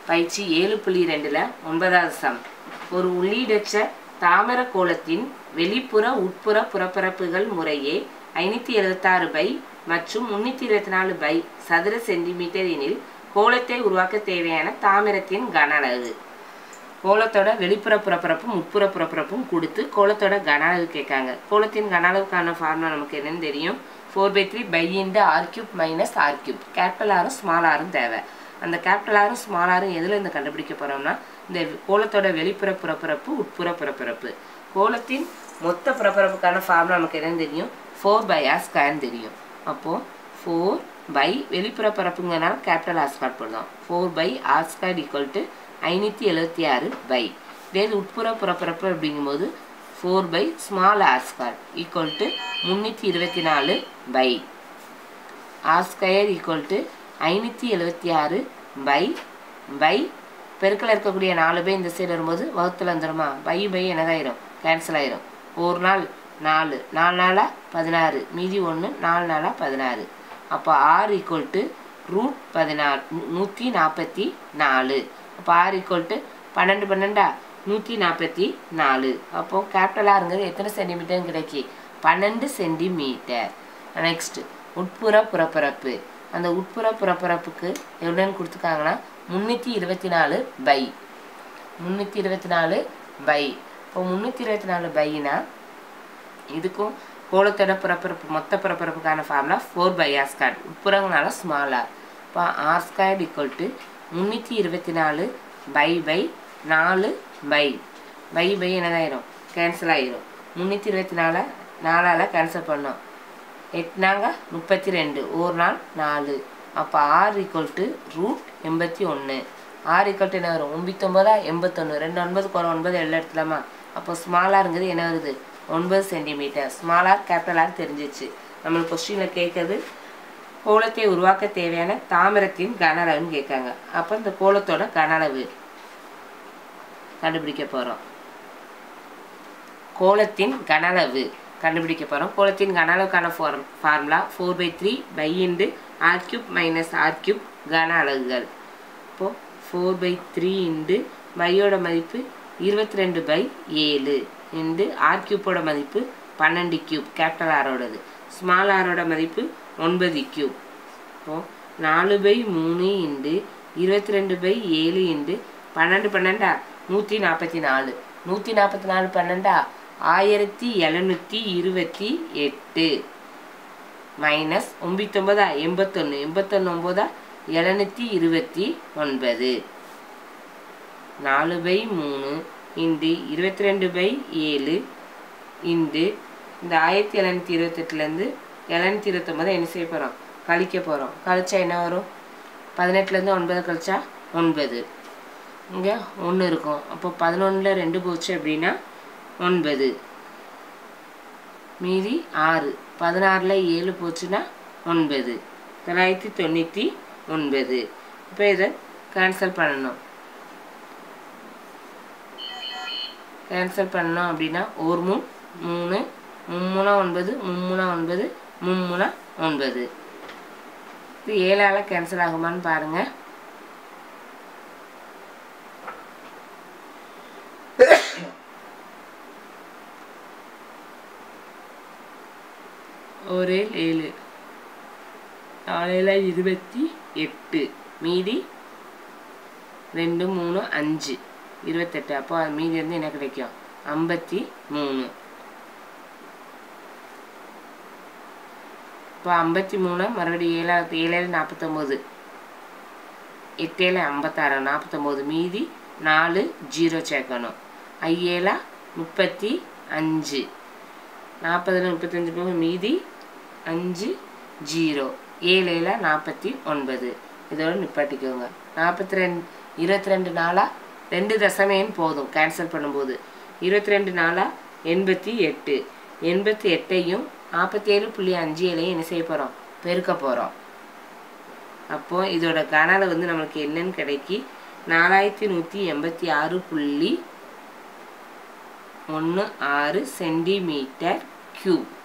பயிற்சி ஏழு புள்ளி ரெண்டில் ஒன்பதாவது சம் ஒரு உள்ளீடற்ற தாமிர கோளத்தின் வெளிப்புற உட்புற புறப்பரப்புகள் முறையே ஐநூற்றி எழுபத்தாறு பை மற்றும் முன்னூற்றி இருபத்தி நாலு பை சதுர சென்டிமீட்டர் எனில் கோலத்தை உருவாக்க தேவையான தாமிரத்தின் கன அளவு கோலத்தோட வெளிப்புற புறப்பரப்பும் உட்புற புறப்பரப்பும் கொடுத்து கோலத்தோட கன அளவு கேட்காங்க கோலத்தின் கன அளவுக்கான ஃபார்முலா நமக்கு என்னன்னு தெரியும் four by three pi into R cube minus R cube capital ஆரும் ஸ்மால் ஆரும் தேவை அந்த கேபிட்டல் ஆரும் ஸ்மால் ஆரும் எதில் இருந்து கண்டுபிடிக்க போகிறோம்னா இந்த கோலத்தோட வெளிப்புற புறப்பரப்பு உட்புற புறப்பரப்பு கோலத்தின் மொத்த புறப்பரப்புக்கான ஃபார்முலா நமக்கு என்னன்னு தெரியும் ஃபோர் பை ஆர் ஸ்கொயர்னு தெரியும் அப்போது ஃபோர் பை வெளிப்புற பரப்புங்கனால கேபிட்டல் ஆர் ஸ்கொயர் போடுறோம் four pi R square equal to ஐநூற்றி எழுபத்தி ஆறு பை இதே இது உட்புற புறப்பரப்பு அப்படிங்கும்போது four pi small R square equal to முந்நூற்றி இருபத்தி நாலு pi R square equal to ஐநூற்றி எழுபத்தி ஆறு பை பை பெருக்கில் இருக்கக்கூடிய நாலு பை இந்த சைடு வரும்போது வகுத்தில் வந்துடுமா பை பை என்னதாயிரும் கேன்சல் ஆயிரும் ஒரு நாள் நாலு நாலு நாளாக பதினாறு மீதி ஒன்று நாலு நாளாக பதினாறு அப்போ ஆர் ஈக்குவல் டு ரூட் பதினாறு நூற்றி நாற்பத்தி நாலு அப்போ ஆர் ஈக்குவல் டு பன்னெண்டு பன்னெண்டா நூற்றி நாற்பத்தி நாலு அப்போது கேபிட்டல் ஆருங்கிறது எத்தனை சென்டிமீட்டர்னு கிடைக்கி பன்னெண்டு சென்டிமீட்டர் நெக்ஸ்ட் உட்புற புறப்பரப்பு அந்த உட்புற புறப்பரப்புக்கு எவ்வளோன்னு கொடுத்துருக்காங்கன்னா முந்நூற்றி இருபத்தி நாலு பை முந்நூற்றி இருபத்தி நாலு பை இப்போ முந்நூற்றி இருபத்தி நாலு பைனா இதுக்கும் கோலத்தோட புறப்பரப்பு மொத்த புறப்பரப்புக்கான formula four pi R square உட்புறங்கனால ஸ்மால் ஆர் இப்போ ஆர் ஸ்கொயர் ஈக்குவல் டு முந்நூற்றி இருபத்தி நாலு பை பை நாலு பை பை பை என்னதாயிரும் கேன்சல் ஆயிரும் முந்நூற்றி இருபத்தி நாலு நாலால் கேன்சல் பண்ணோம் எட்னாங்க முப்பத்தி ரெண்டு ஒரு நாள் நாலு அப்போ ஆர் ஈக்குவல் டு ரூட் எண்பத்தி ஒன்று ஆர் ஈக்குவல் டு என்ன வரும் ஒம்பத்தொம்போதா எண்பத்தொன்று ரெண்டு ஒன்பது குறை ஒன்பது எல்லாம் எடுத்துலாமா அப்போ ஸ்மாலாருங்கிறது என்ன வருது ஒன்பது சென்டிமீட்டர் ஸ்மாலார் கேபிட்டல் ஆர் தெரிஞ்சிச்சு நம்மளுக்கு கொஸ்டினில் கேட்குறது கோலத்தை உருவாக்க தேவையான தாமிரத்தின் கன அளவுன்னு கேட்காங்க அப்போ இந்த கோலத்தோட கன அளவு கண்டுபிடிக்க போகிறோம் கோலத்தின் கன அளவு கண்டுபிடிக்க போகிறோம் கோலத்தின் கன அளவுக்கான form formula four by three pi into R cube minus R cube கன அலகுகள் இப்போது ஃபோர் பை த்ரீ இன்டு பையோட மதிப்பு இருபத்தி ரெண்டு பை ஏழு இன்டு ஆர் கியூப்போட மதிப்பு பன்னெண்டு கியூப் கேபிட்டல் ஆரோடது ஸ்மால் ஆரோட மதிப்பு ஒன்பது கியூப் இப்போது நாலு பை மூணு இன்டு இருபத்தி ரெண்டு பை ஏழு இன்டு பன்னெண்டு பன்னெண்டா நூற்றி நாற்பத்தி நாலு நூற்றி நாற்பத்தி நாலு பன்னெண்டா ஆயிரத்தி எழுநூற்றி இருபத்தி எட்டு மைனஸ் ஒம்பத்தொம்பதா எண்பத்தொன்று எண்பத்தொன்று ஒம்போதா எழுநூற்றி இருபத்தி ஒன்பது நாலு பை மூணு இண்டு இருபத்தி ரெண்டு பை ஏழு இண்டு இந்த ஆயிரத்தி எழுநூற்றி இருபத்தெட்டுலேருந்து எழுநூற்றி இருபத்தொம்பதை என்ன செய்ய போகிறோம் கழிக்க போகிறோம் கழிச்சா என்ன வரும் பதினெட்டுலேருந்து ஒன்பது கழிச்சா ஒன்பது இங்கே ஒன்று இருக்கும் அப்போ பதினொன்றில் ரெண்டு போச்சு அப்படின்னா ஒன்பது மீதி ஆறு பதினாறில் ஏழு போச்சுன்னா ஒன்பது தொள்ளாயிரத்தி தொண்ணூற்றி ஒன்பது இப்போ இதை கேன்சல் பண்ணணும் கேன்சல் பண்ணோம் அப்படின்னா ஒரு மூணு மூணு மும்மூணா ஒன்பது மும்மூணா ஒன்பது மும்மூணா ஒன்பது இது ஏழால் கேன்சல் ஆகுமான்னு பாருங்கள் ஒரு ஏழு நாலையில் இருபத்தி எட்டு மீதி ரெண்டு மூணு அஞ்சு இருபத்தெட்டு அப்போ அது மீதி வந்து என்ன கிடைக்கும் ஐம்பத்தி மூணு இப்போ ஐம்பத்தி மூணு மறுபடியும் ஏழாவது ஏழேழு நாற்பத்தொம்போது எட்டேழு ஐம்பத்தாறு நாற்பத்தொம்போது மீதி நாலு ஜீரோ சேர்க்கணும் ஐஏழா முப்பத்தி அஞ்சு நாற்பதில் முப்பத்தஞ்சு போக மீதி அஞ்சு ஜீரோ ஏழு ஏழா நாற்பத்தி ஒன்பது இதோட நிப்பாட்டிக்கோங்க நாற்பத்தி ரெண்டு இருபத்தி ரெண்டு நாளாக ரெண்டு தசமேன்னு போதும் கேன்சல் பண்ணும்போது இருபத்தி ரெண்டு நாளாக எண்பத்தி எட்டு எண்பத்தி எட்டையும் நாற்பத்தி ஏழு புள்ளி அஞ்சு ஏழையும் என்ன செய்ய போகிறோம் பெருக்க போகிறோம் அப்போது இதோட கனலை வந்து நம்மளுக்கு என்னன்னு கிடைக்கி நாலாயிரத்தி நூற்றி எண்பத்தி ஆறு புள்ளி ஒன்று ஆறு சென்டிமீட்டர் க்யூப்